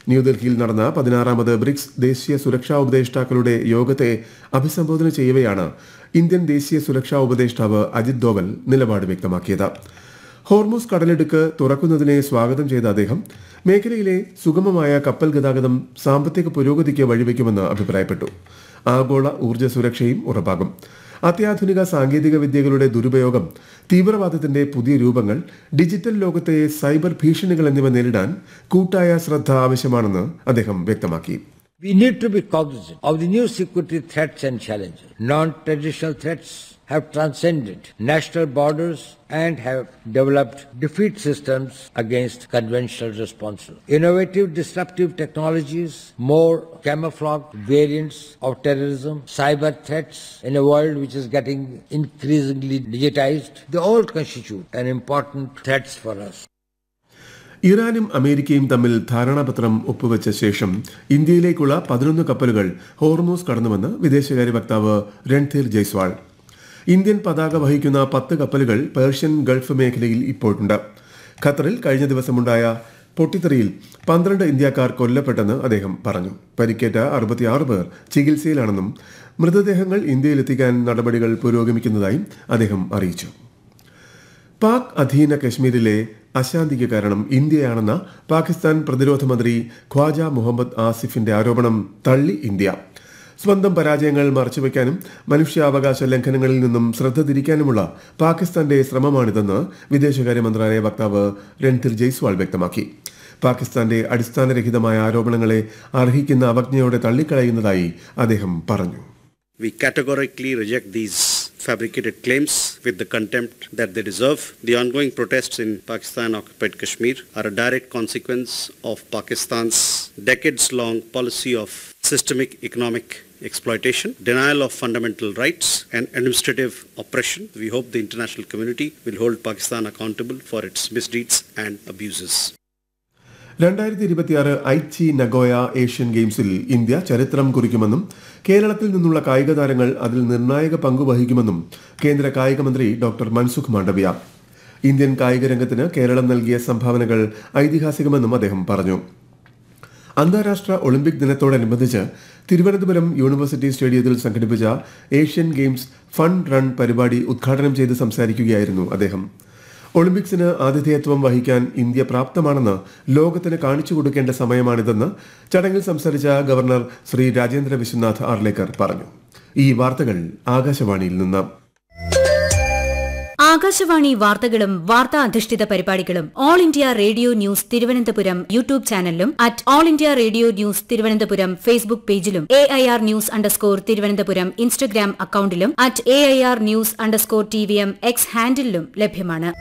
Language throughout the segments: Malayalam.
ന്യൂഡൽഹിയിൽ നടന്ന പതിനാറാമത് ബ്രിക്സ് ദേശീയ സുരക്ഷാ ഉപദേഷ്ടാക്കളുടെ യോഗത്തെ അഭിസംബോധന ചെയ്യവെയാണ് ഇന്ത്യൻ ദേശീയ സുരക്ഷാ ഉപദേഷ്ടാവ് അജിത് ഡോവൽ നിലപാട് വ്യക്തമാക്കിയത് ഹോർമൂസ് കടലിടുക്ക് തുറക്കുന്നതിനെ സ്വാഗതം ചെയ്ത അദ്ദേഹം മേഖലയിലെ സുഗമമായ കപ്പൽ ഗതാഗതം സാമ്പത്തിക പുരോഗതിക്ക് വഴിവെക്കുമെന്ന് അഭിപ്രായപ്പെട്ടു ആഗോള ഊർജ്ജ സുരക്ഷയും ഉറപ്പാകും അത്യാധുനിക സാങ്കേതിക വിദ്യകളുടെ ദുരുപയോഗം തീവ്രവാദത്തിന്റെ പുതിയ രൂപങ്ങൾ ഡിജിറ്റൽ ലോകത്തെ സൈബർ ഭീഷണികൾ എന്നിവ നേരിടാൻ കൂട്ടായ ശ്രദ്ധ ആവശ്യമാണെന്ന് അദ്ദേഹം വ്യക്തമാക്കി We need to be cognizant of the new security threats and challenges. Non-traditional threats have transcended national borders and have developed defeat systems against conventional responses. Innovative disruptive technologies, more camouflaged variants of terrorism, cyber threats in a world which is getting increasingly digitized, they all constitute an important threats for us. ഇറാനും അമേരിക്കയും തമ്മിൽ ധാരണാപത്രം ഒപ്പുവെച്ച ശേഷം ഇന്ത്യയിലേക്കുള്ള പതിനൊന്ന് കപ്പലുകൾ ഹോർമോസ് കടന്നുവെന്ന് വിദേശകാര്യ വക്താവ് രൺധീർ ജയ്സ്വാൾ ഇന്ത്യൻ പതാക വഹിക്കുന്ന പത്ത് കപ്പലുകൾ പേർഷ്യൻ ഗൾഫ് മേഖലയിൽ ഇപ്പോഴുണ്ട് ഖത്തറിൽ കഴിഞ്ഞ ദിവസമുണ്ടായ പൊട്ടിത്തെറിയിൽ പന്ത്രണ്ട് ഇന്ത്യക്കാർ കൊല്ലപ്പെട്ടെന്ന് അദ്ദേഹം പറഞ്ഞു പരിക്കേറ്റ അറുപത്തിയാറ് പേർ ചികിത്സയിലാണെന്നും മൃതദേഹങ്ങൾ ഇന്ത്യയിലെത്തിക്കാൻ നടപടികൾ പുരോഗമിക്കുന്നതായും അദ്ദേഹം അറിയിച്ചു പാക് അധീന കശ്മീരിലെ അശാന്തിക്ക് കാരണം ഇന്ത്യയാണെന്ന പാകിസ്ഥാൻ പ്രതിരോധ മന്ത്രി ഖ്വാജ മുഹമ്മദ് ആസിഫിന്റെ ആരോപണം തള്ളി ഇന്ത്യ സ്വന്തം പരാജയങ്ങൾ മറച്ചുവെക്കാനും മനുഷ്യാവകാശ ലംഘനങ്ങളിൽ നിന്നും ശ്രദ്ധ തിരിക്കാനുമുള്ള പാകിസ്ഥാന്റെ ശ്രമമാണിതെന്ന് വിദേശകാര്യ മന്ത്രാലയ വക്താവ് രൺധീർ ജയ്സ്വാൾ വ്യക്തമാക്കി പാകിസ്ഥാന്റെ അടിസ്ഥാനരഹിതമായ ആരോപണങ്ങളെ അർഹിക്കുന്ന അവജ്ഞയോടെ തള്ളിക്കളയുന്നതായി അദ്ദേഹം പറഞ്ഞു We categorically reject these fabricated claims with the contempt that they deserve. The ongoing protests in Pakistan occupied Kashmir are a direct consequence of Pakistan's decades long policy of systemic economic exploitation, denial of fundamental rights, and administrative oppression. We hope the international community will hold Pakistan accountable for its misdeeds and abuses. രണ്ടായിരത്തി ഇരുപത്തിയാറ് ഐച്ചി നഗോയ ഏഷ്യൻ ഗെയിംസിൽ ഇന്ത്യ ചരിത്രം കുറിക്കുമെന്നും കേരളത്തിൽ നിന്നുള്ള കായിക താരങ്ങൾ അതിൽ നിർണായക പങ്ക് വഹിക്കുമെന്നും കേന്ദ്ര കായിക മന്ത്രി ഡോക്ടർ മൻസുഖ് മാണ്ഡവ്യ ഇന്ത്യൻ കായിക രംഗത്തിന് കേരളം നൽകിയ സംഭാവനകൾ ഐതിഹാസികമെന്നും അദ്ദേഹം പറഞ്ഞു അന്താരാഷ്ട്ര ഒളിമ്പിക് ദിനത്തോടനുബന്ധിച്ച് തിരുവനന്തപുരം യൂണിവേഴ്സിറ്റി സ്റ്റേഡിയത്തിൽ സംഘടിപ്പിച്ച ഏഷ്യൻ ഗെയിംസ് ഫൺ റൺ പരിപാടി ഉദ്ഘാടനം ചെയ്ത് സംസാരിക്കുകയായിരുന്നു അദ്ദേഹം ഒളിമ്പിക്സിന് ആതിഥേയത്വം വഹിക്കാൻ ഇന്ത്യ പ്രാപ്തമാണെന്ന് ലോകത്തിന് കാണിച്ചു കൊടുക്കേണ്ട സമയമാണിതെന്ന് ചടങ്ങിൽ സംസാരിച്ച ഗവർണർ ശ്രീ രാജേന്ദ്ര വിശ്വനാഥ് ആർലേക്കർ പറഞ്ഞു ഈ വാർത്തകൾ ആകാശവാണിയിൽ നിന്ന് ആകാശവാണി വാർത്തകളും വാർത്താ അധിഷ്ഠിത പരിപാടികളും All India Radio news Thiruvananthapuram YouTube ചാനലിലും at All India Radio news Thiruvananthapuram Facebook പേജിലും A I R news underscore Thiruvananthapuram Instagram അക്കൌണ്ടിലും at A I R news underscore T V M X ഹാൻഡിലും ലഭ്യമാണ്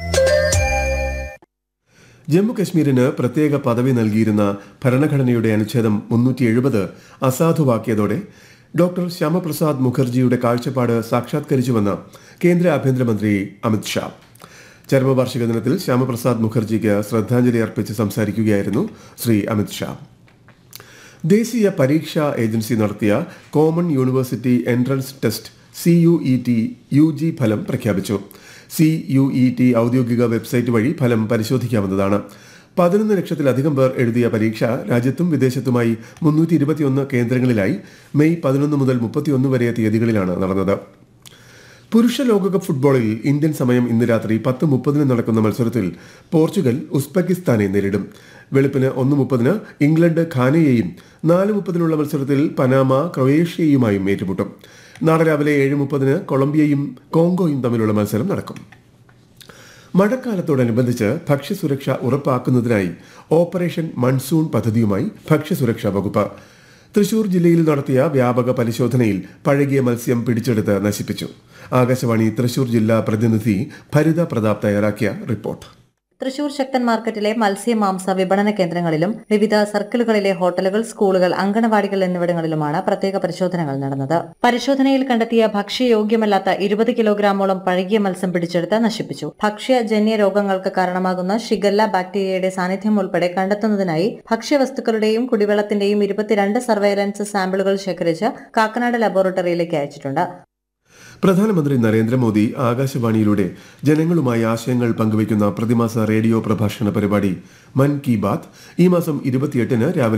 ജമ്മു കശ്മീരിന് പ്രത്യേക പദവി നൽകിയിരുന്ന ഭരണഘടനയുടെ അനുച്ഛേദം മുന്നൂറ്റി എഴുപത് അസാധുവാക്കിയതോടെ ഡോക്ടർ ശ്യാമപ്രസാദ് മുഖർജിയുടെ കാഴ്ചപ്പാട് സാക്ഷാത്കരിച്ചുവെന്ന് കേന്ദ്ര ആഭ്യന്തരമന്ത്രി അമിത് ഷാ ചരമവാർഷിക ദിനത്തിൽ ശ്യാമപ്രസാദ് മുഖർജിക്ക് ശ്രദ്ധാഞ്ജലി അർപ്പിച്ച് സംസാരിക്കുകയായിരുന്നു ശ്രീ അമിത് ഷാ ദേശീയ പരീക്ഷാ ഏജൻസി നടത്തിയ Common University Entrance Test C U E T U G ഫലം പ്രഖ്യാപിച്ചു സി യു ഇ ടി ഔദ്യോഗിക വെബ്സൈറ്റ് വഴി ഫലം പരിശോധിക്കാവുന്നതാണ് പതിനൊന്ന് ലക്ഷത്തിലധികം പേർ എഴുതിയ പരീക്ഷ രാജ്യത്തും വിദേശത്തുമായി മുന്നൂറ്റി ഇരുപത്തിയൊന്ന് കേന്ദ്രങ്ങളിലായി മെയ് പതിനൊന്ന് മുതൽ മുപ്പത്തിയൊന്ന് വരെ തീയതികളിലാണ് നടന്നത് പുരുഷ ലോകകപ്പ് ഫുട്ബോളിൽ ഇന്ത്യൻ സമയം ഇന്ന് രാത്രി പത്ത് മുപ്പതിന് നടക്കുന്ന മത്സരത്തിൽ പോർച്ചുഗൽ ഉസ്ബെക്കിസ്ഥാനെ നേരിടും വെളുപ്പിന് ഒന്ന് മുപ്പതിന് ഇംഗ്ലണ്ട് ഖാനയെയും നാല് മുപ്പതിനുള്ള മത്സരത്തിൽ പനാമ ക്രൊയേഷ്യയുമായും ഏറ്റുമുട്ടും നാളെ രാവിലെ ഏഴ് മുപ്പതിന് കൊളംബിയയും കോങ്കോയും തമ്മിലുള്ള മത്സരം നടക്കും മഴക്കാലത്തോടനുബന്ധിച്ച് ഭക്ഷ്യസുരക്ഷ ഉറപ്പാക്കുന്നതിനായി ഓപ്പറേഷൻ മൺസൂൺ പദ്ധതിയുമായി ഭക്ഷ്യസുരക്ഷാ വകുപ്പ് തൃശൂർ ജില്ലയിൽ നടത്തിയ വ്യാപക പരിശോധനയിൽ പഴകിയ മത്സ്യം പിടിച്ചെടുത്ത് നശിപ്പിച്ചു ആകാശവാണി തൃശൂർ ജില്ലാ പ്രതിനിധി ഭരിത പ്രതാപ് തയ്യാറാക്കിയ റിപ്പോർട്ട് തൃശൂർ ശക്തൻ മാർക്കറ്റിലെ മത്സ്യ മാംസ വിപണന കേന്ദ്രങ്ങളിലും വിവിധ സർക്കിളുകളിലെ ഹോട്ടലുകൾ സ്കൂളുകൾ അങ്കണവാടികൾ എന്നിവിടങ്ങളിലുമാണ് പ്രത്യേക പരിശോധനകൾ നടന്നത് പരിശോധനയിൽ കണ്ടെത്തിയ ഭക്ഷ്യയോഗ്യമല്ലാത്ത ഇരുപത് കിലോഗ്രാമോളം പഴകിയ മത്സ്യം പിടിച്ചെടുത്ത് നശിപ്പിച്ചു ഭക്ഷ്യജന്യ രോഗങ്ങൾക്ക് കാരണമാകുന്ന ഷിഗല്ല ബാക്ടീരിയയുടെ സാന്നിധ്യം ഉൾപ്പെടെ കണ്ടെത്തുന്നതിനായി ഭക്ഷ്യവസ്തുക്കളുടെയും കുടിവെള്ളത്തിന്റെയും ഇരുപത്തിരണ്ട് സർവൈലൻസ് സാമ്പിളുകൾ ശേഖരിച്ച് കാക്കനാട് ലബോറട്ടറിയിലേക്ക് അയച്ചിട്ടുണ്ട് പ്രധാനമന്ത്രി നരേന്ദ്രമോദി ആകാശവാണിയിലൂടെ ജനങ്ങളുമായി ആശയങ്ങൾ പങ്കുവയ്ക്കുന്ന പ്രതിമാസ റേഡിയോ പ്രഭാഷണ പരിപാടി മൻ കി ബാത്ത് ഈ മാസം ഇരുപത്തിയെട്ടിന് രാവിലെ